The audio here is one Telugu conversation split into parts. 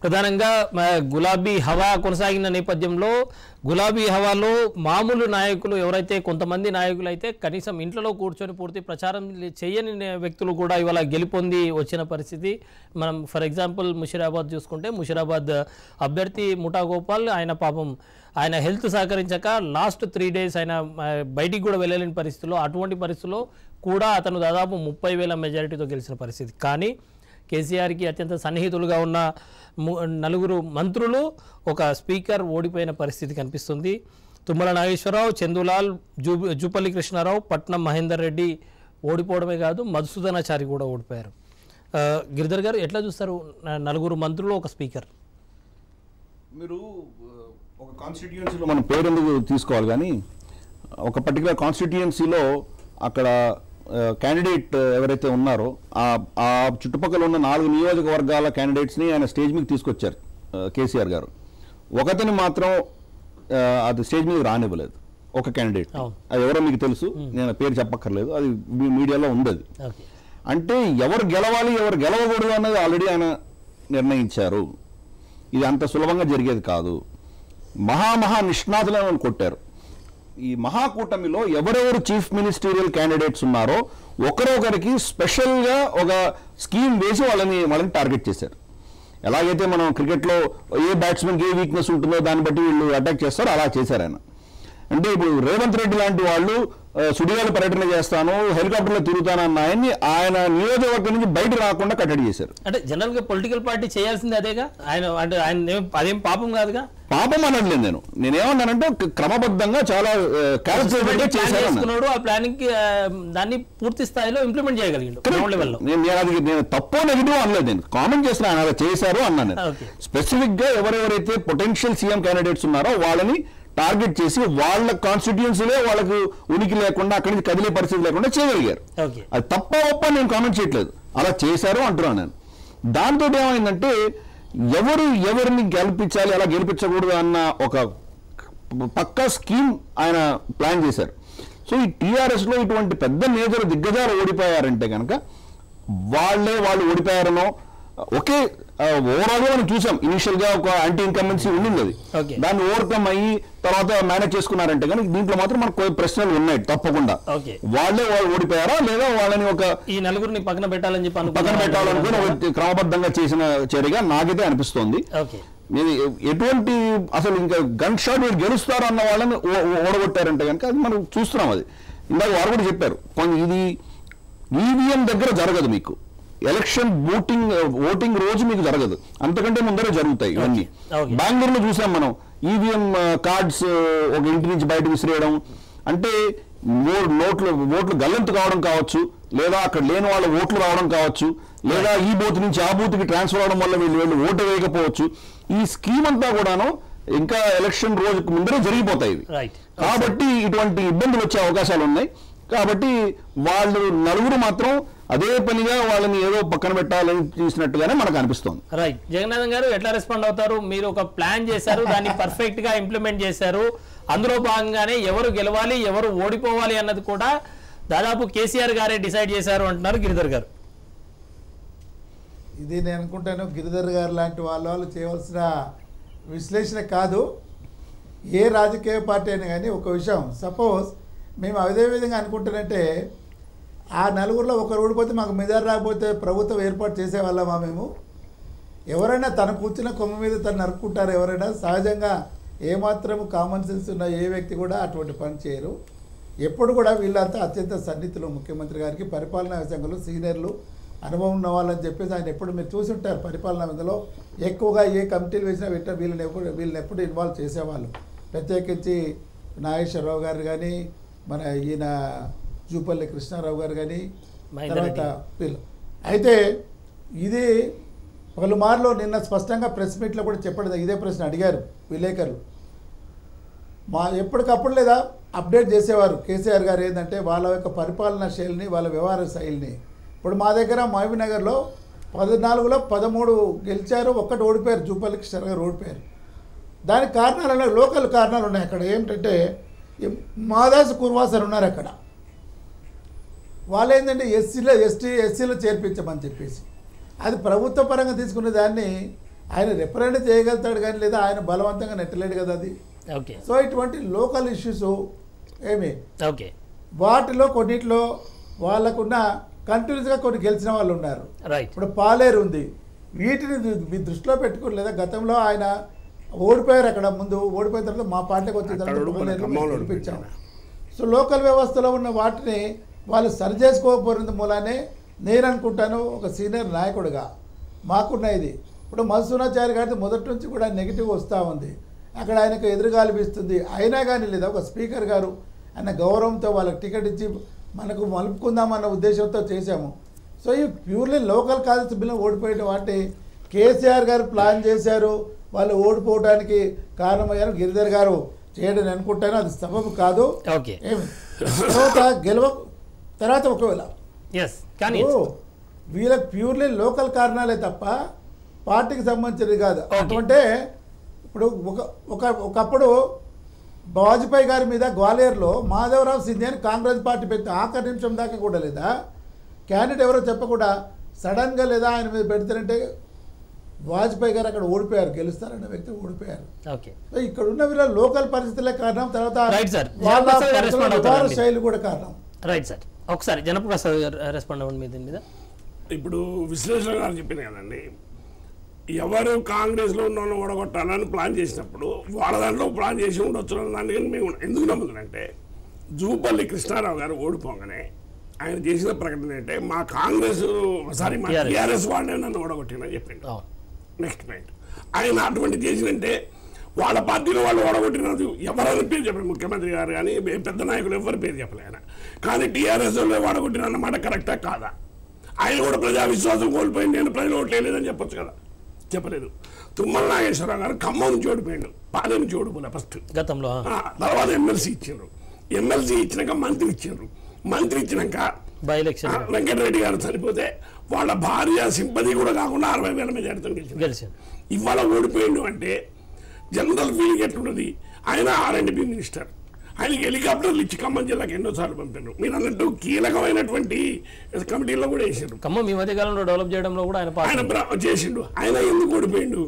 ప్రధానంగా మ, గులాబీ హవా కొనసాగిన నేపథ్యంలో గులాబీ హవాలో మామూలు నాయకులు ఎవరైతే కొంతమంది నాయకులు అయితే కనీసం ఇంట్లో కూర్చొని పూర్తి ప్రచారం లే- చేయని నే- వ్యక్తులు కూడా ఇవాళ గెలుపొంది వచ్చిన పరిస్థితి మనం ఫర్ ఎగ్జాంపుల్ ముషిరాబాద్ చూసుకుంటే ముషిరాబాద్ అభ్యర్థి ముఠా గోపాల్ ఆయన పాపం ఆయన హెల్త్ సహకరించక లాస్ట్ త్రీ డేస్ ఆయన ఆ, బయటికి కూడా వెళ్ళలేని పరిస్థితిలో అటువంటి పరిస్థితిలో కూడా అతను దాదాపు ముప్పై వేల మెజారిటీతో గెలిచిన పరిస్థితి కానీ కేసీఆర్కి అత్యంత సన్నిహితులుగా ఉన్న ము- నలుగురు మంత్రులు ఒక స్పీకర్ ఓడిపోయిన పరిస్థితి కనిపిస్తుంది తుమ్మల నాగేశ్వరరావు చందులాల్ జూ జూపల్లి కృష్ణారావు పట్నం మహేందర్ రెడ్డి ఓడిపోవడమే కాదు మధుసూదనాచారి కూడా ఓడిపోయారు ఆ, గిరిధర్ గారు ఎట్లా చూస్తారు న- నలుగురు మంత్రులు ఒక స్పీకర్ మీరు ఆ, ఒక కాన్స్టిట్యుయెన్సీలో మనం పేరు ఎందుకు తీసుకోవాలి కానీ ఒక పర్టికులర్ కాన్స్టిట్యుయెన్సీలో అక్కడ క్యాండిడేట్ ఎవరైతే ఉన్నారో ఆ ఆ చుట్టుపక్కల ఉన్న నాలుగు నియోజకవర్గాల క్యాండిడేట్స్ని ఆయన స్టేజ్ మీద తీసుకొచ్చారు ఆ, కేసీఆర్ గారు ఒకతని మాత్రం ఆ, అది స్టేజ్ మీద రానివ్వలేదు ఒక క్యాండిడేట్ అవును. అది ఎవరో మీకు తెలుసు నేను పేరు చెప్పక్కర్లేదు అది మీ మీడియాలో ఉంది అది ఓకే అంటే ఎవరు గెలవాలి ఎవరు గెలవకూడదు అన్నది ఆల్రెడీ ఆయన నిర్ణయించారు ఇది అంత సులభంగా జరిగేది కాదు మహామహా నిష్ణాతులను కొట్టారు ఈ మహాకూటమిలో ఎవరెవరు చీఫ్ మినిస్టీరియల్ క్యాండిడేట్స్ ఉన్నారో ఒకరొకరికి స్పెషల్గా ఒక స్కీమ్ వేసి వాళ్ళని వాళ్ళని టార్గెట్ చేశారు ఎలాగైతే మనం క్రికెట్లో ఏ బ్యాట్స్మెన్కి ఏ వీక్నెస్ ఉంటుందో దాన్ని బట్టి వీళ్ళు అటాక్ చేస్తారో అలా చేశారు ఆయన అంటే ఇప్పుడు రేవంత్ రెడ్డి లాంటి వాళ్ళు ఆ, సుడిగాలి పర్యటన చేస్తాను హెలికాప్టర్లో తిరుగుతానన్న ఆయన్ని ఆయన నియోజకవర్గం నుంచి బయట రాకుండా కట్టడి చేశారు అంటే జనరల్గా పొలిటికల్ పార్టీ చేయాల్సింది అదేగా ఆయన అంటే ఆయన ఏం- అదేం పాపం కాదుగా పాపం అనట్లేదు నేను నేనేమన్నానంటే క- క్రమబద్ధంగా చాలా క్యాల్కులేటెడ్ గా ప్లాన్ చేశారు అన్నాను. చేసుకున్నాడు ఆ ప్లానింగ్ కి ఆ, దాన్ని పూర్తి స్థాయిలో ఇంప్లిమెంట్ చేయగలిగిండు గ్రౌండ్ లెవెల్లో నేను నేను అది నేను తప్పో నెగిటివ్ అనలేదు నేను కామెంట్ చేస్తున్నా ఆయన అలా చేశారు అన్నాను నేను. Okay. స్పెసిఫిక్ గా ఎవరెవరైతే పొటెన్షియల్ సీఎం క్యాండిడేట్స్ ఉన్నారో వాళ్ళని టార్గెట్ చేసి వాళ్ళ కాన్స్టిట్యుయెన్సీలే వాళ్ళకు ఉనికి లేకుండా అక్కడి నుంచి కదిలే పరిస్థితి లేకుండా చేయగలిగారు ఓకే అది తప్ప ఒప్ప నేను కామెంట్ చేయట్లేదు అలా చేశారు అంటున్నాను నేను దాంతో ఏమైందంటే ఎవరు ఎవరిని గెలిపించాలి అలా గెలిపించకూడదు అన్న ఒక పక్కా స్కీమ్ ఆయన ప్లాన్ చేశారు సో ఈ టీఆర్ఎస్ లో ఇటువంటి పెద్ద నేతలు దిగ్గజాలు ఓడిపోయారంటే కనుక వాళ్ళే వాళ్ళు ఓడిపోయారనో ఒకే ఓవరాల్ గా మనం చూసాం ఇనిషియల్ గా ఒక యాంటీ ఇన్కమెన్సీ ఉండింది అది Okay. దాన్ని ఓవర్కమ్ అయ్యి తర్వాత మేనేజ్ చేసుకున్నారంటే కానీ దీంట్లో మాత్రం మనకు కొన్ని ప్రశ్నలు ఉన్నాయి తప్పకుండా Okay. వాళ్ళే వాళ్ళు ఓడిపోయారా లేదా వాళ్ళని ఒక ఈ నలుగురిని పక్కన పెట్టాలని చెప్పి పక్కన పెట్టాలనుకుని అనుకున్నాను ఒక క్రమబద్ధంగా చేసిన చర్యగా నాకైతే అనిపిస్తోంది ఓకే ఇది ఎటువంటి అసలు ఇంకా గన్ షాట్ వీళ్ళు గెలుస్తారు అన్న వాళ్ళని ఓ- ఓ- ఓడగొట్టారంటే కనుక అది మనం చూస్తున్నాం అది ఇందాక వారు కూడా చెప్పారు కొన్ని ఇది ఈవీఎం దగ్గర జరగదు మీకు ఎలక్షన్ ఓటింగ్ ఓటింగ్ రోజు మీకు జరగదు అంతకంటే ముందరే జరుగుతాయి ఇవన్నీ Okay. బెంగళూరులో చూసాం మనం ఈవీఎం కార్డ్స్ ఒక ఇంటి నుంచి బయట విసిరేయడం అంటే మో- నోట్లు ఓట్లు గల్లంతు కావడం కావచ్చు లేదా అక్కడ లేని వాళ్ళ ఓట్లు రావడం కావచ్చు లేదా ఈ బూత్ నుంచి ఆ బూత్కి ట్రాన్స్ఫర్ అవడం వల్ల వీళ్ళు వీళ్ళు ఓటు వేయకపోవచ్చు ఈ స్కీమ్ అంతా కూడాను ఇంకా ఎలక్షన్ రోజుకు ముందరే జరిగిపోతాయి ఇవి. రైట్ కాబట్టి ఇటువంటి ఇబ్బందులు వచ్చే అవకాశాలు ఉన్నాయి కాబట్టి వాళ్ళు నలుగురు మాత్రం అదే పనిగా వాళ్ళని ఏదో పక్కన పెట్టాలని తీసినట్టుగానే మనకు అనిపిస్తోంది రైట్ జగన్నాథన్ గారు ఎట్లా రెస్పాండ్ అవుతారు మీరు ఒక ప్లాన్ చేశారు దాన్ని పర్ఫెక్ట్ గా ఇంప్లిమెంట్ చేశారు అందులో భాగంగానే ఎవరు గెలవాలి ఎవరు ఓడిపోవాలి అన్నది కూడా దాదాపు కేసీఆర్ గారే డిసైడ్ చేశారు అంటున్నారు గిరిధర్ గారు ఇది నేను అనుకుంటాను గిరిధర్ గారు లాంటి వాళ్ళ వాళ్ళు చేయవలసిన విశ్లేషణ కాదు ఏ రాజకీయ పార్టీ అయినా కానీ ఒక విషయం సపోజ్ మేము అదే విధంగా అనుకుంటానంటే ఆ నలుగురిలో ఒకరు ఊడిపోతే మాకు మెజార్ రాకపోతే ప్రభుత్వం ఏర్పాటు చేసేవాళ్ళమా మేము ఎవరైనా తన కూర్చున్న కొమ్మ మీద తను నరుక్కుంటారు ఎవరైనా సహజంగా ఏమాత్రం కామన్ సెన్స్ ఉన్న ఏ వ్యక్తి కూడా అటువంటి పని చేయరు ఎప్పుడు కూడా వీళ్ళంతా అత్యంత సన్నిహితులు ముఖ్యమంత్రి గారికి పరిపాలనా విషయంలో సీనియర్లు అనుభవం ఉన్న వాళ్ళని చెప్పేసి ఆయన ఎప్పుడు మీరు చూసి ఉంటారు పరిపాలనా విధంలో ఎక్కువగా ఏ కమిటీలు వేసినా వెంట వీళ్ళని ఎప్పుడు వీళ్ళని ఎప్పుడు ఇన్వాల్వ్ చేసేవాళ్ళు ప్రత్యేకించి నాగేశ్వరరావు గారు కానీ మన ఈయన జూపల్లి కృష్ణారావు గారు కానీ మహేందర్ తర్వాత వీళ్ళు అయితే ఇది పలుమార్లు నిన్న స్పష్టంగా ప్రెస్ మీట్లో కూడా చెప్పడం ఇదే ప్రశ్న అడిగారు విలేకరులు మా ఎప్పటికప్పుడు లేదా అప్డేట్ చేసేవారు కేసీఆర్ గారు ఏంటంటే వాళ్ళ యొక్క పరిపాలనా శైలిని వాళ్ళ వ్యవహార శైలిని ఇప్పుడు మా దగ్గర మహబూబ్నగర్లో పద్నాలుగులో పదమూడు గెలిచారు ఒక్కటి ఓడిపోయారు జూపల్లి కృష్ణ గారు ఓడిపోయారు దానికి కారణాలు లోకల్ కారణాలు ఉన్నాయి అక్కడ ఏమిటంటే ఈ మాదాసు కుర్వాసర్ ఉన్నారు అక్కడ వాళ్ళు ఏంటంటే ఎస్సీలో ఎస్టీ ఎస్సీలో చేర్పించమని చెప్పేసి అది ప్రభుత్వ పరంగా తీసుకునే దాన్ని ఆయన రిప్రజెంట్ చేయగలుగుతాడు కానీ లేదా ఆయన బలవంతంగా నెట్టలేడు కదా అది ఓకే సో ఇటువంటి లోకల్ ఇష్యూస్ ఏమి ఓకే వాటిలో కొన్నిట్లో వాళ్ళకున్న కంటిన్యూస్గా కొన్ని గెలిచిన వాళ్ళు ఉన్నారు రైట్ ఇప్పుడు పాలేరు ఉంది వీటిని దృ- మీ దృష్టిలో పెట్టుకుని లేదా గతంలో ఆయన ఓడిపోయారు అక్కడ ముందు ఓడిపోయిన తర్వాత మా పార్టీకి వచ్చిన అక్కడ తర్వాత ఓడిపోయిన పాలేరులో ఖమ్మంలో మేము గెలిపించాం ఓడిపోయారు. సో లోకల్ వ్యవస్థలో ఉన్న వాటిని వాళ్ళు సరి చేసుకోకపోయినందు మూలానే నేను అనుకుంటాను ఒక సీనియర్ నాయకుడిగా మాకున్న ఇది ఇప్పుడు మధుసూనాచారి గారిది మొదటి నుంచి కూడా నెగిటివ్ వస్తూ ఉంది అక్కడ ఆయనకు ఎదురుగాలిపిస్తుంది అయినా కానీ లేదా ఒక స్పీకర్ గారు ఆయన గౌరవంతో వాళ్ళకి టికెట్ ఇచ్చి మనకు మలుపుకుందామన్న ఉద్దేశంతో చేశాము సో ఈ ప్యూర్లీ లోకల్ కాన్స్టేబుల్ ఓడిపోయిన వాటిని కేసీఆర్ గారు ప్లాన్ చేశారు వాళ్ళు ఓడిపోవడానికి కారణమయ్యారు గిరిధర్ గారు చేయడం నేను అనుకుంటాను అది సబబు కాదు ఓకే ఏమి తర్వాత గెలవ తర్వాత ఒకవేళ ఎస్ కానీ ఓ, వీళ్ళకి ప్యూర్లీ లోకల్ కారణాలే తప్ప పార్టీకి సంబంధించినది కాదు Okay. అంటే ఇప్పుడు ఒక ఒక ఒకప్పుడు వాజ్పేయి గారి మీద గ్వాలియర్లో మాధవరావు సింధియా అని కాంగ్రెస్ పార్టీ పెట్టి ఆఖరి నిమిషం దాకా కూడా లేదా క్యాండిడేట్ ఎవరో చెప్పకుండా సడన్గా లేదా ఆయన మీద పెడతారంటే వాజ్పేయి గారు అక్కడ ఓడిపోయారు గెలుస్తారన్న వ్యక్తి ఓడిపోయారు ఓకే సో ఇక్కడ ఉన్న వీళ్ళ లోకల్ పరిస్థితులే కారణం తర్వాత Right, sir. వాళ్ళ జనప్రసాద్ గారు పద్ధతుల respond వ్యవహార అవుతారండి. శైలి కూడా కారణం రైట్ సార్ ఒకసారి జనప్రసాద్ గారు రెస్పాండ్ అవ్వండి మీ దీని మీద ఇప్పుడు విశ్లేషణ గారు చెప్పింది కదండి ఎవరు కాంగ్రెస్లో ఉన్న వాళ్ళని ఓడగొట్టాలని ప్లాన్ చేసినప్పుడు వాళ్ళ దాంట్లో ప్లాన్ చేసి ఉండొచ్చు అన్న దానికని మేము ఎందుకు నమ్ముతున్నాంటే జూపల్లి కృష్ణారావు గారు ఓడిపోగానే ఆయన చేసిన ప్రకటన ఏంటంటే మా కాంగ్రెస్ సారీ మా TRS. టీఆర్ఎస్ వాళ్ళే నన్ను ఓడగొట్టినని చెప్పిండు అవును నెక్స్ట్ పాయింట్ ఆయన అటువంటి చేసినంటే వాళ్ళ పార్టీలో వాళ్ళు ఓడగొట్టినది ఎవరైనా పేరు చెప్పలేదు ముఖ్యమంత్రి గారు కానీ ఏ పెద్ద నాయకులు ఎవరి పేరు చెప్పలే ఆయన కానీ టీఆర్ఎస్ వాళ్ళు ఓడగొట్టిన అన్నమాట కరెక్టా కాదా ఆయన కూడా ప్రజా విశ్వాసం కోల్పోయింది నేను ప్రజలు ఓట్లేదని చెప్పొచ్చు కదా చెప్పలేదు తుమ్మల నాగేశ్వరరావు గారు ఖమ్మం నుంచి ఓడిపోయిండు పాలెం నుంచి ఓడిపోలే ఫస్ట్ గతంలో ఆ, ఆ, తర్వాత ఎమ్మెల్సీ ఇచ్చిండ్రు ఎమ్మెల్సీ ఇచ్చినాక మంత్రి ఇచ్చిండ్రు మంత్రి ఇచ్చినాక బై ఎలక్షన్ ఆ, వెంకటరెడ్డి గారు చనిపోతే వాళ్ళ భార్య సింపతి కూడా కాకుండా అరవై వేల మెజార్టీతో గెలిచింది గెలిచింది ఇవాళ ఓడిపోయిండు అంటే జనరల్ ఫీలింగ్ ఎట్లున్నది ఆయన ఆర్ఎండ్బి మినిస్టర్ ఆయనకి హెలికాప్టర్లు ఇచ్చి ఖమ్మం జిల్లాకి ఎన్నోసార్లు పంపారు మీరు అన్నట్టు కీలకమైనటువంటి కమిటీలో కూడా వేసారు ఖమ్మం ఈ మధ్య కాలంలో డెవలప్ చేయడంలో కూడా ఆయన ఆయన పాత్ర బ్ర- చేసిండు ఆయన ఎందుకు ఓడిపోయిండు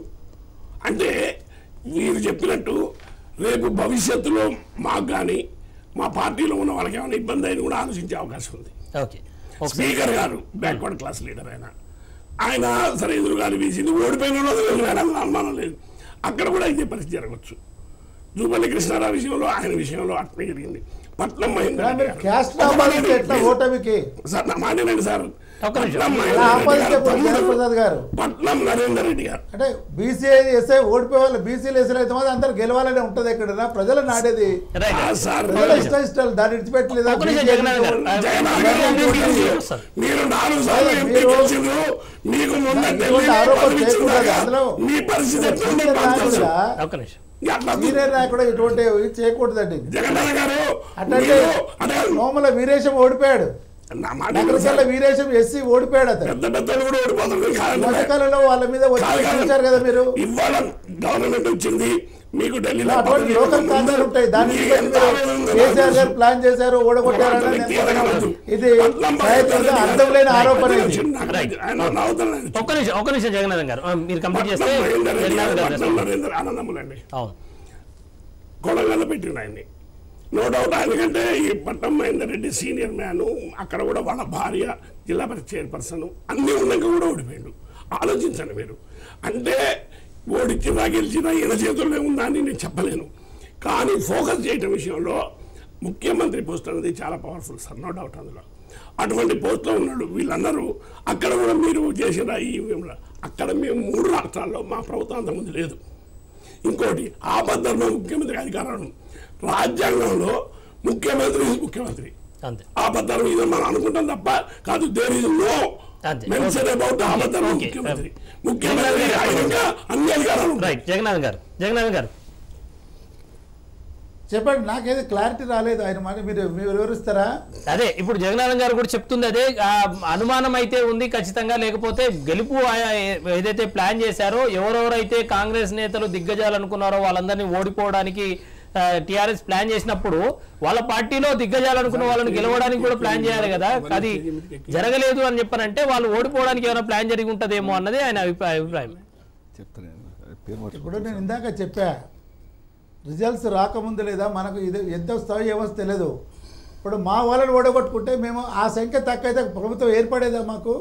అంటే వీరు చెప్పినట్టు రేపు భవిష్యత్తులో మాకు కానీ మా పార్టీలో ఉన్న వాళ్ళకి ఏమైనా ఇబ్బంది అయినా కూడా ఆలోచించే అవకాశం ఉంది ఓకే ఒకసారి స్పీకర్ గారు బ్యాక్వర్డ్ క్లాస్ లీడర్ ఆయన ఆయన సరే ఎదురుగాలి వీసింది ఓడిపోయిన రోజు వెళ్ళాడు అందులో అనుమానం లేదు అక్కడ కూడా ఇదే పరిస్థితి జరగవచ్చు జూపల్లి కృష్ణారావు విషయంలో ఆయన విషయంలో అట్నే జరిగింది పట్నం మహేందర్ రెడ్డి మీరు గారు. క్యాస్ట్ ఒక మాట రాబోతుంది ఎట్లా please. ఓటమికి సార్ నా మాట వినండి సార్ ఒక్క నిమిషం. పట్నం అలా మహేందర్ రెడ్డి ఆపోజిట్ గారు చెప్పండి తమ్ముడు జయప్రసాద్ గారు పట్నం నరేందర్ రెడ్డి గారు అంటే బీసీ ఎస్ఐ ఓడిపోయే వాళ్ళు బీసీలు ఎస్ఐలు అయితే మాత్రం అందరు గెలవాలనే ఉంటుంది ఎక్కడ ప్రజలు నాడేది రైట్ ఆ సార్ ప్రజల ఇష్ట ఇష్టాలు దాన్ని విడిచిపెట్టలేదా ఒక్క నిమిషం BCA జగన్నాథ్ గారు. ఆ, జగన్నాథ్ మీరు- గారు మీరు- మీరు- మీరు- వస్తారు. మీరు నాలుగు సార్లు ఎంపీ మీరు- గెలిచిండ్రు మీకు మొన్న ఇటువంటి ఢిల్లీలో ఆరోపణలు పదవి చేయకూడదు. ఇచ్చినాక అందులో మీ పరిస్థితి ఎట్లా ఉందో సీనియర్ నాకు తెలుసు. నాయకుడిగా ఒక్క నిమిషం అట్లా సీనియర్ నాయకుడు ఇటువంటి చేయకూడదండి జగన్నాథ్ గారు అట్లంటే మీరు అంటే నోముల వీరేశం ఓడిపోయాడు నా మాట నగరసల్ల వీరేశం ఎస్సీ ఓడిపోయాడు అతను పెద్ద పెద్దలు కూడా ఓడిపోతుంది కాదు మధ్యకాలంలో వాళ్ళ మీద కాదు, వచ్చి కాదు. చూశారు కదా మీరు ఇవాళ గవర్నమెంట్ వచ్చింది మీకు ఢిల్లీలో అటువంటి పదవి లోకల్ ఇవ్వక కారణాలు ముందు ఉంటాయి దాని మీకు నుంచి ఎంత మీరు ఆవేదన ఉందో నాకు కేసీఆర్ గారు తెలుసు. ప్లాన్ చేశారు ఓడగొట్టారని ఒక నేను వ్యక్తి అనుకున్నాను. అనవద్దు. ఇది పట్నం ప్రయత్నంగా మహేందర్ అర్థం లేని గారు ఆరోపణ పట్నం ఇది వచ్చింది నాకు. రైట్. ఆయన నవ్వుతాను ఆయన. ఒక్క నిమిషం ఒక్క నిమిషం జగన్నాథం గారు ఆ, మీరు కంప్లీట్ చేస్తే పట్నం మహేందర్ రెడ్డి జగన్నాథం గారు, గారు పట్నం respond. నరేందర్ ఆనందములండి అవును కొడంగల్లో పెట్టిండు ఆయన్ని నో డౌట్ ఆయనకంటే ఈ పట్నం మహేందర్ రెడ్డి సీనియర్ మ్యాన్ అక్కడ కూడా వాళ్ళ భార్య జిల్లా పరిషత్ చైర్పర్సన్ అన్నీ ఉన్నాక కూడా ఓడిపోయాడు ఆలోచించండి మీరు అంటే ఓడిచ్చినా గెలిచినా ఈయన చేతుల్లో ఉందా అని నేను చెప్పలేను కానీ ఫోకస్ చేయటం విషయంలో ముఖ్యమంత్రి పోస్ట్ అనేది చాలా పవర్ఫుల్ సార్ నో డౌట్ అందులో అటువంటి పోస్ట్లో ఉన్నాడు వీళ్ళందరూ అక్కడ కూడా మీరు చేసిన ఈ అక్కడ మేము మూడు రాష్ట్రాల్లో మా ప్రభుత్వం అంతకుముందు లేదు ఇంకోటి ఆపద్ధర్మ ముఖ్యమంత్రి అధికారం రాజ్యాంగంలో ముఖ్యమంత్రి is ముఖ్యమంత్రి అంతే ఆపద్ధర్మ ఇది మనం అనుకుంటాం తప్ప కాదు దేర్ ఇస్ నో అంతే. మెన్షన్ అబౌట్ ఆపద్ధర్మ Okay. ముఖ్యమంత్రి ముఖ్యమంత్రి ఆయనగా అన్ని అధికారాలు ఉంటాయి. రైట్ జగన్నాథం గారు జగన్నాథం గారు చెప్పండి నాకేది క్లారిటీ రాలేదు ఆయన మాట మీరు మీరు వివరిస్తారా అదే ఇప్పుడు జగన్నాథం గారు కూడా చెప్తుంది అదే ఆ, అనుమానం అయితే ఉంది ఖచ్చితంగా లేకపోతే గెలుపు ఆ- ఏదైతే ప్లాన్ చేశారో ఎవరెవరైతే కాంగ్రెస్ నేతలు దిగ్గజాలు అనుకున్నారో వాళ్ళందరినీ ఓడిపోవడానికి టిఆర్ఎస్ ప్లాన్ చేసినప్పుడు వాళ్ళ పార్టీలో దిగ్గజాలు అనుకున్న వాళ్ళని గెలవడానికి కూడా ప్లాన్ చేయాలి కదా అది జరగలేదు అని చెప్పనంటే వాళ్ళు ఓడిపోవడానికి ఏమైనా ప్లాన్ జరిగి ఉంటదేమో అన్నది ఆయన అభిప్రాయం అభిప్రాయం చెప్తాను ఇప్పుడు నేను ఇందాక చెప్పా రిజల్ట్స్ రాకముందు లేదా మనకు ఇది ఎంత వస్తాయో ఏమో తెలియదు ఇప్పుడు మా వాళ్ళని ఓడగొట్టుకుంటే మేము ఆ సంఖ్య తక్కువ అయితే ప్రభుత్వం ఏర్పడేదా మాకు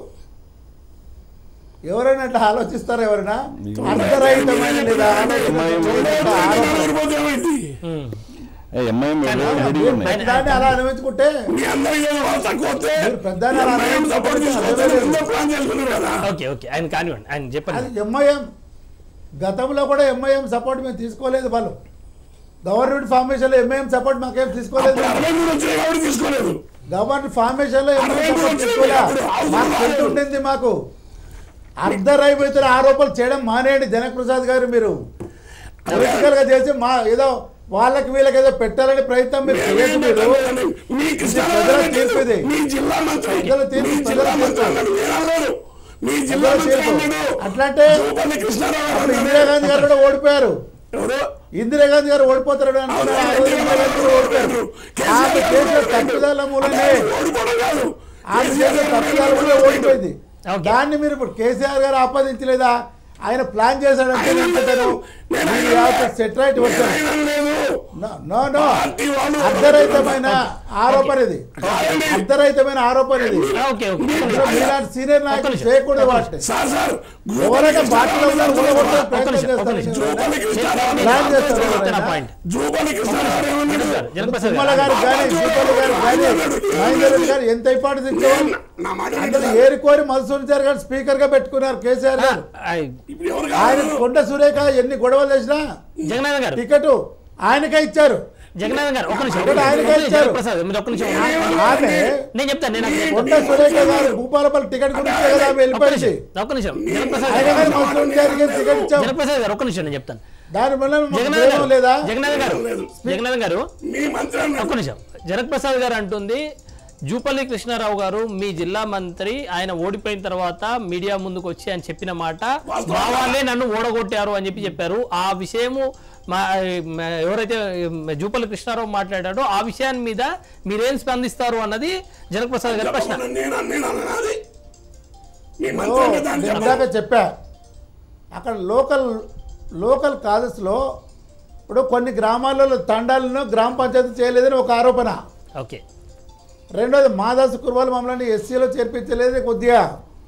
ఎవరైనా అట్లా ఆలోచిస్తారా ఎవరైనా అర్ధరహితమైన లేదా ఆలోచన ఆరోపణ. ఓడిపోతే ఏమైంది? ఉమ్. ఏ, ఎంఐఎం రెడీగా ఉన్నాయి పెద్దాన్ని అలా అనుమతించుకుంటే మీ అందరికీ ఏదో వాళ్ళు తక్కువ వస్తే మీరు పెద్దాన్ని అలా మేము సపోర్ట్ అనుమతించుకుంటే తీసుకొస్తే అదే లేదు. ముందే ప్లాన్ చేసుకున్నారు కదా ఓకే ఓకే ఆయన కానివ్వండి ఆయన చెప్పండి అది ఎంఐఎం గతంలో కూడా ఎంఐఎం సపోర్ట్ మేము తీసుకోలేదు వాళ్ళు గవర్నమెంట్ ఫార్మేషన్లో ఎంఐఎం సపోర్ట్ మాకేం తీసుకోలేదు అప్పుడు అరవై మూడు వచ్చాయి కాబట్టి తీసుకోలేదు గవర్నమెంట్ ఫార్మేషన్లో ఎంఐఎం అరవై మూడు సపోర్ట్ వచ్చింది తీసుకోలే అప్పుడు. అవును, మాకు అవును. తెలిసి ఉండింది మాకు అర్ధరైపోతున్న ఆరోపణలు చేయడం మానేయండి జనక్ ప్రసాద్ గారు మీరు పొలిటికల్ గా చేసి మా ఏదో వాళ్ళకి వీళ్ళకి ఏదో పెట్టాలని ప్రయత్నం మీరు చేయదు మీరు మీ ప్రజల తీర్పు ఇది. మీ జిల్లా మంత్రి ప్రజల తీర్పు, మీ ప్రజల జిల్లా మంత్రి తీర్పు. అన్నాడు నేను అన్నాడు మీ జిల్లా ప్రజల మంత్రి తీర్పు. అన్నాడు అట్లంటే జూపల్లి కృష్ణారావు అప్పుడు అన్నాడు. ఇందిరాగాంధీ గారు కూడా ఓడిపోయారు ఎవరు ఇందిరాగాంధీ గారు ఓడిపోతారు అనుకున్నారు ఆ రోజు ఇందిరాగాంధీ కూడా ఓడిపోయారు ఆమె చేసిన తప్పిదాల మూలనే ఓడిపోవడం కాదు ఆమె చేసిన తప్పిదాల మూలనే ఓడిపోయింది ఓకే. దాన్ని మీరు ఇప్పుడు కేసీఆర్ గారు ఆపాదించలేదా ఆయన ప్లాన్ చేశాడంటే నేను అంటాను సెటరైట్ వచ్చాను ఆయన లేదు నో నో పార్టీ వాళ్ళు అర్ధరహితమైన ఆరోపణ ఇది కాదండి. అర్ధరహితమైన ఆరోపణ ఇది ఓకే ఓకే ఇప్పుడు మీలాంటి సీనియర్ నాయకులు చేయకూడదు వాటిని సార్ సార్ ఎవరైనా పార్టీలో ఉన్న వాళ్ళు కూడా ఒక్క ప్రయత్నం నిమిషం, ఒక్క చేస్తారు నిమిషం. జూపల్లి కృష్ణారావు ప్లాన్ చేస్తారు చెప్తున్న ఎవరైనా. పాయింట్ జూపల్లి కృష్ణారావు ఏమన్నాడు జనప్రసాద్ తిమ్మల గారు గారు కానీ దీపావళి గారు కానీ మహేందర్ రెడ్డి గారు ఎంత ఇంపార్టెన్స్ ఇచ్చావు నా మాట అందరూ వినండి సార్. ఏరుకోరి మధుసూదన్ గారు స్పీకర్ గా పెట్టుకున్నారు కేసీఆర్ గారు ఆయ్, ఇప్పుడు ఎవరు ఆయన కాదు కొండ సురేఖ ఎన్ని గొడవలు చేసినా జగన్నాథ్ గారు టికెట్ ఆయనకే ఇచ్చారు జగన్నాథ్ గారు ఒక్క నిమిషం ఇక్కడ ఆయనకే ఇచ్చారు. ప్రసాద్ మీరు ఒక్క నిమిషం ఆమె నేను చెప్తాను నేను అక్కడ కొండ సురేఖ గారు భూపాలపల్లి టికెట్ గురించి కదా ఆమె ఒక్క వెళ్ళిపోయింది నిమిషం ఒక్క నిమిషం జనప్రసాద్ ఆయన గారు కానీ మధుసూదన్ గారికి టికెట్ ఇచ్చాం జనప్రసాద్ గారు ఒక్క నిమిషం నేను చెప్తాను దాని వల్ల మాకు జగన్నాథ్ ప్రేమ గారు లేదా జగన్నాథ్ గారు జగన్నాథ్ గారు మీ మంత్రి ఒక్క అన్నాడు నిమిషం జనక్ ప్రసాద్ గారు అంటుంది జూపల్లి కృష్ణారావు గారు మీ జిల్లా మంత్రి ఆయన ఓడిపోయిన తర్వాత మీడియా ముందుకు వచ్చి ఆయన చెప్పిన మాట మా వాళ్ళే నన్ను ఓడగొట్టారు అని చెప్పి చెప్పారు ఆ విషయము మా మా- ఎవరైతే జూపల్లి కృష్ణారావు మాట్లాడాడో ఆ విషయాన్ని మీద మీరేం స్పందిస్తారు అన్నది జనక్ ప్రసాద్ గారి ప్రశ్న చెప్పమని నేను నేను అన్నది మీ ఓ, మంత్రి అంటే దాన్ని నేను చెప్పాలి. ఇందాక చెప్పా అక్కడ లోకల్ లోకల్ కాజెస్లో ఇప్పుడు కొన్ని గ్రామాలలో తండాలను గ్రామ పంచాయతీ చేయలేదని ఒక ఆరోపణ ఓకే రెండోది మాదాసు కుర్వాలు మమ్మల్ని ఎస్సీలో చేర్పించలేదు కొద్దిగా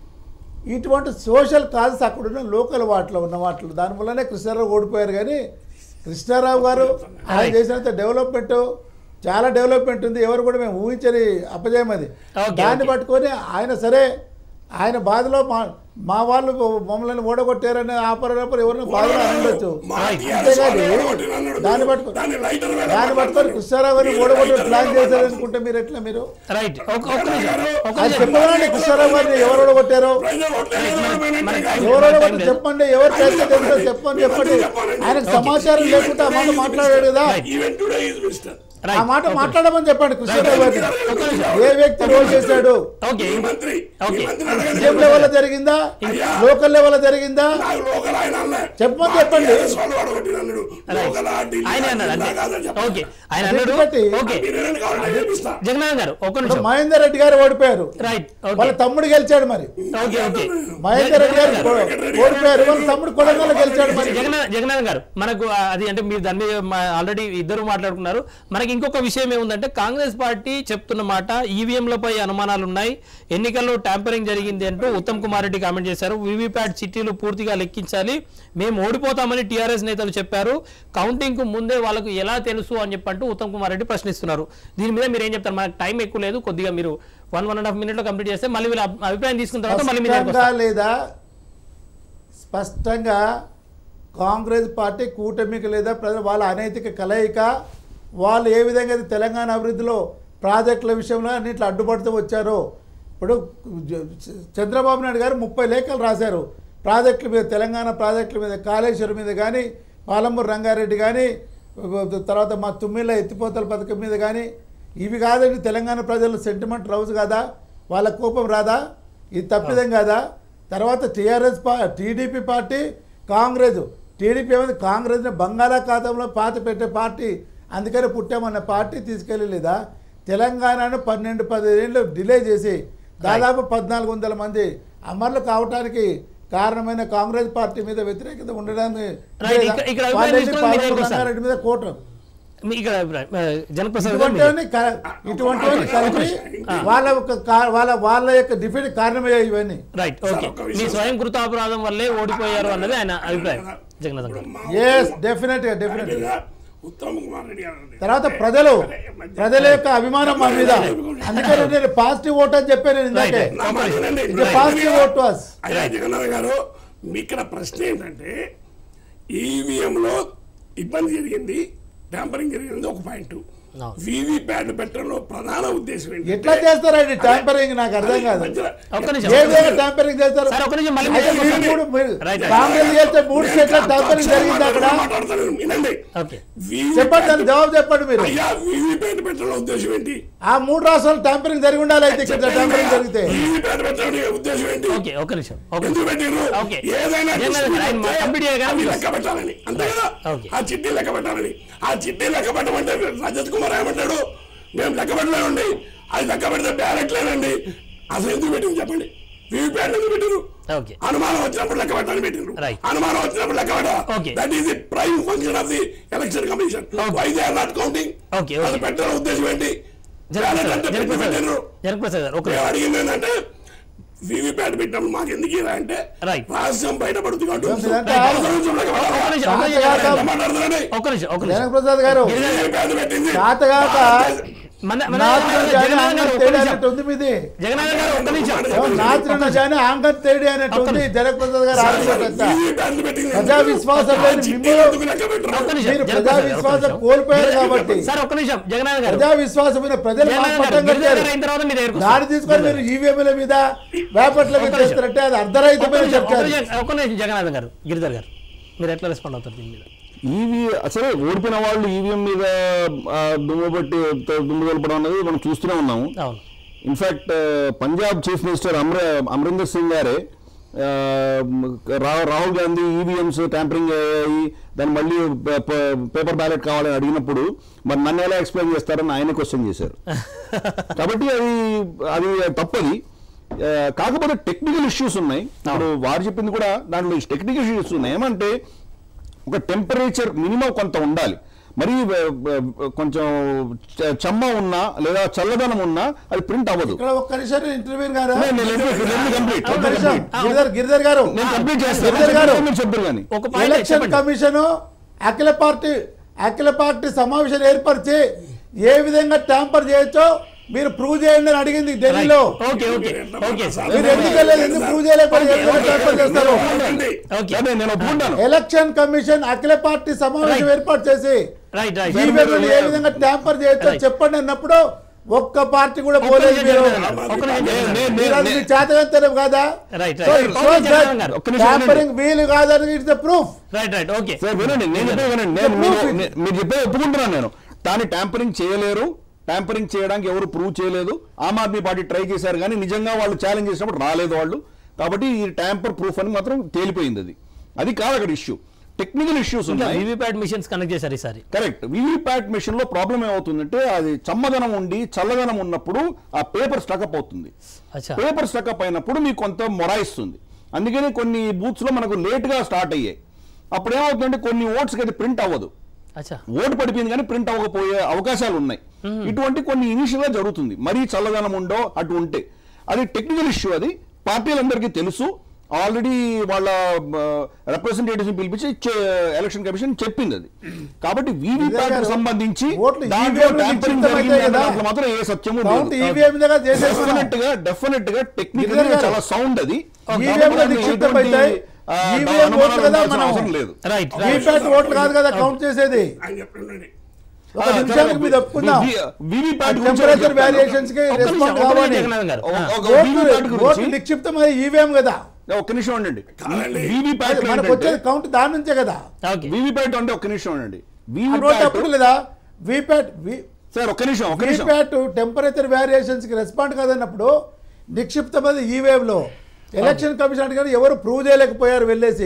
ఇటువంటి సోషల్ కాజెస్ అక్కడున్న లోకల్ వాటిలో ఉన్న వాటిలో దాని వల్లనే కృష్ణారావు ఓడిపోయారు కానీ కృష్ణారావు గారు ఆయన చేసినంత డెవలప్మెంట్ చాలా డెవలప్మెంట్ ఉంది ఎవరు కూడా మేము ఊహించని అపజయం అది Okay, దాన్ని okay. పట్టుకొని ఆయన సరే ఆయన బాధలో మా మా వాళ్ళు మమ్మల్ని ఓడగొట్టారని ఆపరప్పుడు ఎవరిని బాధలో అని ఉండొచ్చు మా Right. TRS అంతేగాని వాళ్ళు ఓడగొట్టిన అన్నాడు. దాన్ని పట్టుకో- దాన్ని లైటర్ వేల దాన్ని పట్టుకొని మాట్లాడతారు. కృష్ణారావు గారిని మీరు ఓడగొట్టి లైటర్ ప్లాన్ వేల చేశారనుకుంటే మీరు ఎట్లా మీరు రైట్ ఒక్క ఒక్క నిమిషం ఒక్క అది నిమిషం చెప్పమనండి కృష్ణారావు గారిని ఎవరు ఓడగొట్టారో ప్రజలు ఓట్లేదు, ఎవరు మనకి పోయినట్టే ఎవరు టైం ఓడగొట్టి లేదు. చెప్పండి ఎవరు చేస్తే తెలుసో చెప్పండి చెప్పండి ఆయనకు సమాచారం లేకుండా ఆ మాట మాట్లాడాడు కదా ఈవెన్ టుడే ఈజ్ మిస్టర్ ఆ రైట్ మాట మాట్లాడమని చెప్పండి కృష్ణారావు గారిని ఒక్క నిమిషం. ఏ వ్యక్తి రోల్ చేశాడు ఓకే ఈ మంత్రి ఈ ఓకే. మంత్రి అడగండి. సీఎం లెవెల్ జరిగిందా లోకల్ లెవెల్ జరిగిందా నాకు లోకల్ ఆయన అన్నా. చెప్పమని మా చెప్పండి. TRS వాళ్ళు ఓడగొట్టిన అన్నాడు. లోకల్ ఆ ఢిల్లీ ఆయన ఆ అన్నాడు జిల్లా అంతే కాదని చెప్పండి. ఓకే ఆయన అన్నాడు బట్టి ఓకే మీరు ఏమైనా కావాలంటే చేపిస్తా. జగన్నాథ్ గారు ఒక్క ఇప్పుడు నిమిషం మహేందర్ రెడ్డి గారు ఓడిపోయారు రైట్ వాళ్ళ ఓకే తమ్ముడు గెలిచాడు మరి ఓకే ఓకే మహేందర్ రెడ్డి గారు ఓడిపోయారు వాళ్ళ తమ్ముడు కొడంగల్ గెలిచాడు మరి జగన్నాథ్ జగన్నాథ్ గారు మనకు ఆ, అది అంటే మీరు దాని మీద ఆల్రెడీ ఇద్దరు మాట్లాడుకున్నారు మనకి ఇంకొక విషయం ఏముందంటే కాంగ్రెస్ పార్టీ చెప్తున్న మాట ఈవీఎంలపై అనుమానాలు ఉన్నాయి ఎన్నికల్లో ట్యాంపరింగ్ జరిగింది అంటూ ఉత్తమ్ కుమార్ రెడ్డి కామెంట్ చేశారు వీవీప్యాట్ చిట్టీలు పూర్తిగా లెక్కించాలి మేము ఓడిపోతామని టీఆర్ఎస్ నేతలు చెప్పారు కౌంటింగ్ కు ముందే వాళ్ళకు ఎలా తెలుసు అని చెప్పంటూ ఉత్తమ్ కుమార్ రెడ్డి ప్రశ్నిస్తున్నారు దీని మీద మీరు ఏం చెప్తారు మనకు టైం ఎక్కువ లేదు కొద్దిగా మీరు one one and half minute లో కంప్లీట్ చేస్తే మళ్ళీ వీళ్ళ అభి- అభిప్రాయం తీసుకున్న తర్వాత మళ్ళీ మీ దగ్గరకు స్పష్టంగా వస్తాం. లేదా స్పష్టంగా కాంగ్రెస్ పార్టీ కూటమికి లేదా ప్రజలు వాళ్ళ అనైతిక కలయిక వాళ్ళు ఏ విధంగా అయితే తెలంగాణ అభివృద్ధిలో ప్రాజెక్టుల విషయంలో అన్నింటిలో అడ్డుపడుతూ వచ్చారో ఇప్పుడు జ- చంద్రబాబు నాయుడు గారు ముప్పై లేఖలు రాశారు ప్రాజెక్టుల మీద తెలంగాణ ప్రాజెక్టుల మీద కాళేశ్వరం మీద కానీ పాలమూరు రంగారెడ్డి కానీ తర్వాత మా తుమ్మిళ్ళ ఎత్తిపోతల పథకం మీద కానీ ఇవి కాదండి తెలంగాణ ప్రజల సెంటిమెంట్ రౌజ్ కాదా వాళ్ళ కోపం రాదా ఇది తప్పిదం కాదా తర్వాత టీఆర్ఎస్ పా టీడీపీ పార్టీ కాంగ్రెస్ టీడీపీ ఏమైంది కాంగ్రెస్ని బంగాళాఖాతంలో పాత పెట్టే పార్టీ అందుకని పుట్టామన్న పార్టీ తీసుకెళ్ళలేదా తెలంగాణను పన్నెండు పదిహేళ్ళు డిలే చేసి దాదాపు పద్నాలుగు వందల మంది అమరులు కావటానికి కారణమైన కాంగ్రెస్ పార్టీ మీద వ్యతిరేకత ఉండడానికి Right. ఇక్కడ- ఇక్కడ అభిప్రాయం వాళ్ళేంటి తీసుకొని మీరు పాలమూరు ఎదుర్కొస్తారు. రంగారెడ్డి మీద కోటం మీ ఇక్కడ అభిప్రాయం, ఆ, జనప్రసాద్ గారు మీరు- ఇటువంటివన్నీ క- ఇటువంటివన్నీ కలిపి వాళ్ళ ఒక కా- వాళ్ళ వాళ్ళ యొక్క డిఫెండ్ కారణమయ్యాయి ఇవన్నీ రైట్ సార్, ఓకే ఒక్క మీ విషయం. స్వయం కృతాపరాధం వల్లే ఓడిపోయారు అన్నది ఆయన అభిప్రాయం జగన్నాథం గారు ఎస్ డెఫినెట్ గా డెఫినెట్ ఫైనల్గా ఉత్తమ్ కుమార్ రెడ్డి గారు తర్వాత ప్రజలు ప్రజల యొక్క అభిమానం మా మీద అందుకని నేను పాజిటివ్ ఓట్ అని చెప్పాను నేను ఇందాకే Right. నా మాట వినండి. ఇది పాజిటివ్ ఓట్ టు అస్ అయ్యా జగన్నాథ్ గారు మీ ఇక్కడ ప్రశ్న ఏంటంటే ఈవీఎంలో ఇబ్బంది జరిగింది ట్యాంపరింగ్ జరిగింది ఒక పాయింట్ అవును. వివి ప్యాడ్ పెట్టడంలో ప్రధాన ఉద్దేశం ఏంటి ఎట్లా చేస్తారండి ట్యాంపరింగ్ నాకు అర్థం కాదు ఒక్క నిమిషం. ఏ విధంగా ట్యాంపరింగ్ చేస్తారు సార్, ఒక్క నిమిషం, మళ్ళీ అయితే మీరు మీరు మూడు మీరు Right, right. కాంగ్రెస్ చేస్తే మూడు స్టేట్ల ట్యాంపరింగ్ జరిగింది అక్కడ మాట్లాడతాను వినండి ఓకే VVPAT చెప్పండి దానికి జవాబు చెప్పండి మీరు అయ్యా వివి ప్యాడ్ పెట్టడంలో ఉద్దేశం ఏంటి ఆ మూడు రాష్ట్రాలు ట్యాంపరింగ్ జరిగి ఉండాలి అయితే ఇక్కడ ట్యాంపరింగ్ జరిగితే వివి ప్యాడ్ పెట్టడం ఉద్దేశం ఏంటి ఓకే ఒక్క నిమిషం ఓకే ఎందుకు పెట్టిండ్రు ఓకే. ఏదైనా జగన్నాథ్ గారు, ఆయన dispute కంప్లీట్ వస్తే చేయగానే అది లెక్క పెట్టాలని అంతే కదా ఓకే. ఆ చిట్టి లెక్క పెట్టాలని ఆ చిట్టి లెక్క పెట్టమంటే రజత్ కుమార్ ఏమంటాడు మేము లెక్క పెట్టలేమండి అది లెక్క పెడితే బ్యాలెట్ లేదండి అసలు ఎందుకు పెట్టింది చెప్పండి వీవీప్యాట్ ఎందుకు పెట్టారు ఓకే అనుమానం వచ్చినప్పుడు లెక్క పెట్టాలని పెట్టిండ్రు Right. అనుమానం వచ్చినప్పుడు లెక్క Okay. పెట్టాలి that is the prime function of the election commission why they are not counting Okay, అది okay. పెట్టడం ఉద్దేశం ఏంటి Ballot జనప్రసాద్ అంటే పెట్టి జనప్రసాద్ పెట్టిండ్రు జనప్రసాద్ గారు ఒక మేము నిమిషం. అడిగింది ఏంటంటే వివిప్యాట్ పెట్టినప్పుడు మాకు ఎందుకు ఇలా అంటే Right. రహస్యం బయటపడుతుంది కాబట్టి ఇదంతా అవసరం వచ్చినప్పుడు లెక్క పెట్టాలి. ఒక్క నిమిషం, ఒక్క శాతగాక నిమిషం. ఎంత మాట్లాడుతున్నారండి? ఒక్క నిమిషం ఒక్క నిమిషం జనక్ ప్రసాద్ గారు వివిప్యాట్ పెట్టింది శాతగాక మన మన నాచురల్ జాని జగన్నాథం ఆంగన్ గారు ఒక్క తేడి నిమిషం అన్నట్టు ఉంది మీది జగన్నాథం గారు ఒక్క నిమిషం నాచురల్ జాని ఆంగన్ తేడి అన్నట్టు ఉంది జనక్ ప్రసాద్ గారు ఆర్గ్యుమెంట్ అంతా వివిప్యాట్ పెట్టింది ప్రజా విశ్వాసం ఆ లేని చిట్టి మిమ్మల్ని- ఎందుకు లెక్క పెట్టరు? ఒక్క నిమిషం మీరు జనప్రసాద్ ప్రజా గారు, ఒక్క విశ్వాసం నిమిషం. కోల్పోయారు కాబట్టి సార్ ఒక్క నిమిషం జగన్నాథం గారు ప్రజా విశ్వాసమైన ప్రజలు జగన్నాథం మాకు గారు పట్టం గిరిజన కట్టారు గారు అయిన తర్వాత మీరు దగ్గరకు దాన్ని వస్తారు. తీసుకొని మీరు ఈవీఎంల మీద వేపట్ల మీద ఒక్క నిమిషం. చేస్తారంటే అది ఒక్క అర్ధరహితమైన నిమిషం, ఒక్క చెప్తారు నిమిషం, ఒక్క నిమిషం జగన్నాథం గారు గిరిధర్ గారు మీరు ఎట్లా రెస్పాండ్ అవుతారు దీని మీద ఈవీ అసలు ఓడిపోయిన వాళ్ళు ఈవీఎం మీద ఆ, దుమ్ము బట్టి దుమ్ము కొలపడం అనేది మనం చూస్తూనే ఉన్నాము అవును ఇన్ఫాక్ట్ పంజాబ్ చీఫ్ మినిస్టర్ అమర అమరీందర్ సింగ్ గారే ఆ, రా- రాహుల్ గాంధీ ఈవీఎంస్ ట్యాంపరింగ్ అయ్యాయి దాన్ని మళ్ళీ పే- పే- పేపర్ బ్యాలెట్ కావాలని అడిగినప్పుడు మరి నన్ను ఎలా ఎక్స్ప్లెయిన్ చేస్తారని ఆయన క్వశ్చన్ చేశారు కాబట్టి అది అది తప్పది ఆ, కాకపోతే టెక్నికల్ ఇష్యూస్ ఉన్నాయి ఇప్పుడు వారు చెప్పింది కూడా దాంట్లో టెక్నికల్ ఇష్యూస్ ఉన్నాయి ఏమంటే ఒక టెంపరేచర్ మినిమం కొంత ఉండాలి మరి కొంచెం చ- చెమ్మ ఉన్నా లేదా చల్లదనం ఉన్నా అది ప్రింట్ అవ్వదు ఇక్కడ ఒక్క నిమిషం ఇంటర్వ్యూ గారు నేను- నేను let me- let me complete. ఒక్క Let me నిమిషం complete. గిరిధర్ గిరిధర్ గారు నేను కంప్లీట్ చేస్తాను గిరిధర్ గారు మీరు చెప్పారు కానీ ఒక పాయింట్ ఎలక్షన్ చెప్పండి కమిషన్ అఖిల పార్టీ అఖిల పార్టీ సమావేశం ఏర్పరిచి ఏ విధంగా ట్యాంపర్ చేయొచ్చో మీరు ప్రూవ్ చేయండి అని అడిగింది ఢిల్లీలో ఓకే ఓకే ఓకే సార్ మీరు ఎందుకు వెళ్ళలేదు ఎందుకు ప్రూవ్ చేయలేకపోతే ఏ విధంగా ట్యాంపర్ చేస్తారు ఓకే అదే నేను ఒప్పుకుంటాను ఎలక్షన్ కమిషన్ అఖిల పార్టీ సమావేశం Right. ఏర్పాటు చేసి రైట్ రైట్ ఈ విధంగా ఏ విధంగా ట్యాంపర్ చేయొచ్చో Right. చెప్పండి అన్నప్పుడు ఒక్క పార్టీ కూడా ఒక్క పోలేదు నిమిషం మీరు జగన్నాథం గారు, ఒక్క నిమిషం జగన్నాథం గారు. మీరు అది మీ చేతగంతనం కాదా Right, so right. It okay, was Jagannatham గారు. ఒక్క నిమిషం వినండి. ట్యాంపరింగ్ వీలు కాదని it's the proof right right okay sir వినండి నేను చెప్పేది వినండి నేను మీరు- నే- మీరు చెప్పేది ఒప్పుకుంటున్నాను నేను దాన్ని ట్యాంపరింగ్ చేయలేరు ట్యాంపరింగ్ చేయడానికి ఎవరు ప్రూవ్ చేయలేదు ఆమ్ ఆద్మీ పార్టీ ట్రై చేశారు కానీ నిజంగా వాళ్ళు ఛాలెంజ్ చేసినప్పుడు రాలేదు వాళ్ళు కాబట్టి ఈ ట్యాంపర్ ప్రూఫ్ అని మాత్రం తేలిపోయింది అది అది కాదు అక్కడ ఇష్యూ టెక్నికల్ ఇష్యూస్ ఇంకా ఉన్నాయి వివిప్యాట్ మిషన్స్ కనెక్ట్ చేశారు ఈసారి కరెక్ట్ వీవీప్యాట్ మెషిన్ లో ప్రాబ్లం ఏమవుతుందంటే అది చమ్మదనం ఉండి చల్లదనం ఉన్నప్పుడు ఆ పేపర్ స్టకప్ అవుతుంది అచ్చా పేపర్ స్టకప్ అయినప్పుడు మీకు కొంత మొరాయిస్తుంది అందుకని కొన్ని బూత్స్ లో మనకు లేట్ గా స్టార్ట్ అయ్యాయి అప్పుడు ఏమవుతుందంటే కొన్ని ఓట్స్కి అది ప్రింట్ అవ్వదు అచ్చా ఓటు పడిపోయింది కానీ ప్రింట్ అవ్వకపోయే అవకాశాలు ఉన్నాయి ఇటువంటి కొన్ని ఇనిషియల్ గా జరుగుతుంది మరీ చల్లదనం ఉండో అటు ఉంటే అది టెక్నికల్ ఇష్యూ అది పార్టీలందరికీ తెలుసు ఆల్రెడీ వాళ్ళ రిప్రజెంటేటివ్స్ పిలిపించి ఎలక్షన్ కమిషన్ చెప్పింది అది కాబట్టి వీవీప్యాట్ గారు, సంబంధించి ఓట్లు దాంట్లో EVM లో tampering నిశ్చితమైతే జరిగింది అన్న కదా. దాంట్లో మాత్రం ఏ సత్యము కౌంట్ లేదు ఈవీఎం దగ్గర చేసేసుకున్నాం డెఫినెట్ గా డెఫినెట్ గా టెక్నికల్ గిరిధర్ గారు, చాలా సౌండ్ అది ఈవీఎం లో కాబట్టి నిక్షిప్తమైతాయి. ఆ, ఈవీఎం అనుమానాలు ఓట్లు కదా ఉండాల్సిన మనం. అవసరం లేదు రైట్ వీపీఆట్ ఓట్లు కాదు కదా కౌంట్ చేసేది ఆయన చెప్పండి ఒక నిమిషానికి మీద ఒప్పుకుందాం వీవీప్యాట్ టెంపరేచర్ వేరియేషన్స్ కి ఒక్క నిమిషం రెస్పాండ్ ఒక్క నిమిషం కావాలి జగన్నాథం గారు ఆ. వీవీప్యాట్ ఓట్లు ఓట్లు గురించి నిక్షిప్తమై ఈవీఎం కదా ఒక్క నిమిషం ఉండండి కాదండి. వీవీప్యాట్ మనకు వచ్చేది కౌంట్ దాని నుంచే కదా ఓకే వీవీప్యాట్ అంటే ఒక్క నిమిషం ఉండండి అటువంటి వీవీప్యాట్ అప్పుడు లేదా వీప్యాట్ సార్ ఒక్క నిమిషం ఒక్క నిమిషం వీప్యాట్ టెంపరేచర్ వేరియేషన్స్ కి రెస్పాండ్ కాదన్నప్పుడు నిక్షిప్తమైంది ఈ వేవ్ లో ఎలక్షన్ కమిషన్ అంటే ఎవరు ప్రూవ్ చేయలేకపోయారు వెళ్ళేసి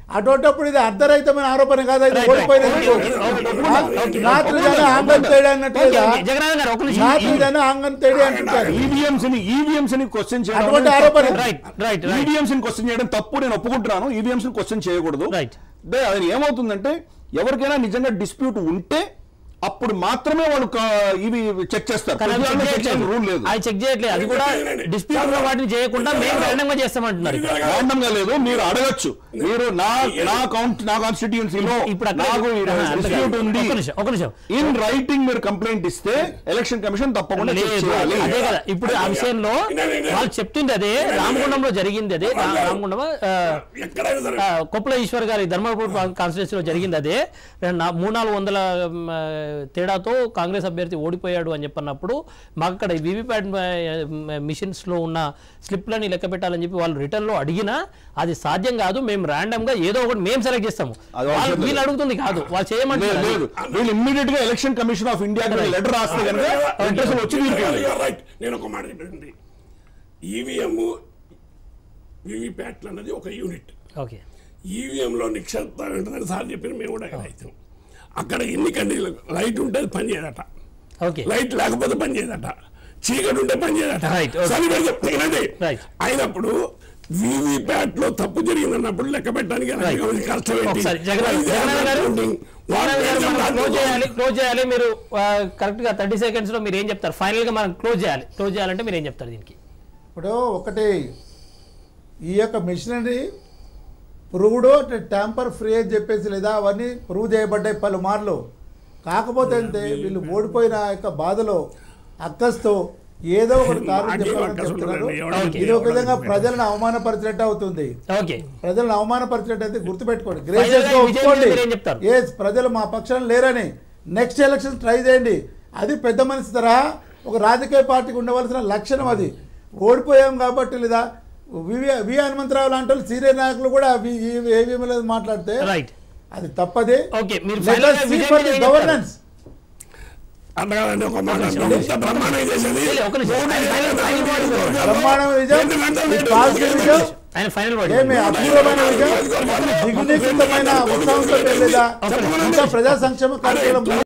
అటువంటిప్పుడు ఇది అర్ధరహితమైన ఆరోపణ కాదా ఇది Right, right. ఓడిపోయినందుకు Okay, okay, okay, ఆ? okay. రాత్రి జన ఆంగన్ తేడా అన్నట్టు ఓకే, లేదా ఓకే. జగన్నాథ్ గారు ఒక నిమిషం రాత్రి జన ఆంగన్ తేడా అంటుంటారు ఈవీఎంస్ ని ఈవీఎంస్ ని క్వశ్చన్ చేయడం అటువంటి ఆరోపణ రైట్ రైట్ రైట్ ఈవీఎంస్ ని క్వశ్చన్ చేయడం తప్పు నేను ఒప్పుకుంటున్నాను ఈవీఎంస్ ని క్వశ్చన్ చేయకూడదు Right. దే- అది ఏమవుతుందంటే ఎవరికైనా నిజంగా డిస్ప్యూట్ ఉంటే అప్పుడు మాత్రమే వాళ్ళు కా- ఇవి చెక్ చేస్తారు కానీ అది ప్రతి చెక్ దాంట్లో check చేయాల్సిన రూల్ లేదు చేయట్లేదు అది చెక్ చేయట్లేదు అది కూడా డిస్ప్యూట్ ఉన్న వాటిని చేయకుండా మేము ర్యాండమ్ గా చేస్తామంటున్నారు ఇక్కడ. రాండమ్ గా లేదు మీరు అడగచ్చు మీరు నా నా కౌంట్ నా కాన్స్టిట్యూన్సీలో ఇప్పుడు అక్కడ- నాకు ఆహా, అంతే డిస్ప్యూట్ కాదు. ఉంది ఒక్క నిమిషం ఒక నిమిషం ఇన్ రైటింగ్ మీరు కంప్లైంట్ ఇస్తే ఎలక్షన్ కమిషన్ తప్పకుండా చెక్ లేదు చేయాలి అదే కదా ఇప్పుడు ఆ విషయంలో వాళ్ళు చెప్తుంది అదే రామగుండంలో జరిగింది అదే రా- రామగుండం ఆ, ఎక్కడైనా సరే ఆ, కొప్పుల ఈశ్వర్ గారి ధర్మపురం కాన్స్టిట్యూన్సీలో జరిగింది అదే నా మూడు నాలుగు వందల మ్, తేడాతో కాంగ్రెస్ అభ్యర్థి ఓడిపోయాడు అని చెప్పన్నప్పుడు మాకు అక్కడ వీవీప్యాట్ మిషన్స్ లో ఉన్న స్లిప్లని లెక్క పెట్టాలని చెప్పి వాళ్ళు రిటర్న్ లో అడిగినా అది సాధ్యం కాదు మేము ర్యాండమ్ గా ఏదో ఒకటి మేము సెలెక్ట్ చేస్తాము అది వాళ్ళు అవసరం వీళ్ళు లేదు. అడుగుతుంది కాదు వాళ్ళు లేదు చేయమంటారు లేదు వీళ్ళు ఇమ్మీడియట్ గా election commission of India letter రాస్తే కనుక ఇంట్రెస్ట్ వచ్చి తీరుతుంది You are right. నేను ఒక మాట చెప్పండి ఈవీఎం వివిప్యాట్లు అన్నది ఒక యూనిట్ ఓకే ఈవీఎంలో నిక్షేపం ఉంటుందని సార్ చెప్పిన మేము కూడా రైతు అక్కడ ఎన్ని కండిలు లైట్ ఉంటే అది పని చేయదట ఓకే లైట్ లేకపోతే పని చేయదట చీకటి ఉంటే పని చేయదట Right, okay. సరే మీరు చెప్తానండి Right. అయినప్పుడు వీవీప్యాట్ లో తప్పు జరిగిందన్నప్పుడు లెక్క పెట్టడానికి Right. కష్టం ఏంటి? ఒకసారి జగన్నాథ్ జగన్నాథ్ గారు Counting. జగన్నాథ్ గారు మనం One క్లోజ్ page చేయాలి క్లోజ్ చేయాలి మీరు కరెక్ట్ గా థర్టీ సెకండ్స్ లో మీరు ఏం చెప్తారు ఫైనల్ గా మనం క్లోజ్ చేయాలి క్లోజ్ చేయాలంటే మీరు ఏం చెప్తారు దీనికి ఇప్పుడు ఒకటి ఈ యొక్క మిషనరీ ప్రూవ్డ్ ట్యాంపర్ ఫ్రీ అని చెప్పేసి లేదా అవన్నీ ప్రూవ్ చేయబడ్డాయి పలుమార్లు కాకపోతే అంతే వీళ్ళు ఓడిపోయిన ఆ యొక్క బాధలో అక్కస్తో ఏదో ఒకటి కారణం మాకే చెప్పాలని అక్కసు చెప్తున్నారు ఉండదండి. ఎవరికి ఇది ఒక విధంగా ఎవరికి ప్రజలను అవమానపరిచినట్టు అవుతుంది ఓకే ప్రజలను అవమానపరిచినట్టు అయితే గుర్తుపెట్టుకోండి Final గా గ్రేషియస్ గా ఈ విజయం ఒప్పుకోండి మీద మీరేం చెప్తారు? ఎస్ ప్రజలు మా పక్షాన లేరని నెక్స్ట్ ఎలక్షన్ ట్రై చేయండి అది పెద్ద మనిషి తరహా ఒక రాజకీయ పార్టీకి ఉండవలసిన లక్షణం అది ఓడిపోయాం కాబట్టి లేదా వివి వి హనుమంతరావు లాంటి వాళ్ళు సీనియర్ నాయకులు కూడా ఏవీఎం లేదు మాట్లాడితే రైట్ అది తప్పదే ఓకే మీరు ఫైనల్ గా విజయం మీద ఏం చెప్తారు? గవర్నెన్స్ అంత కాదండి ఒక మాట ఇంత బ్రహ్మాండం చేసేది లేదు, ఒక నిమిషం. ఆయన final- final word ఇవ్వండి. బ్రహ్మాండ విజయం ఎందుకంటే ఈ పాజిటివ్ విజయం ఆయన ఫైనల్ వర్డ్ ఏమి అపూర్వమైన విజయం దిగునికృతమైన ఉత్సాహంతో లేదా ఇంకా ప్రజా సంక్షేమ కార్యక్రమం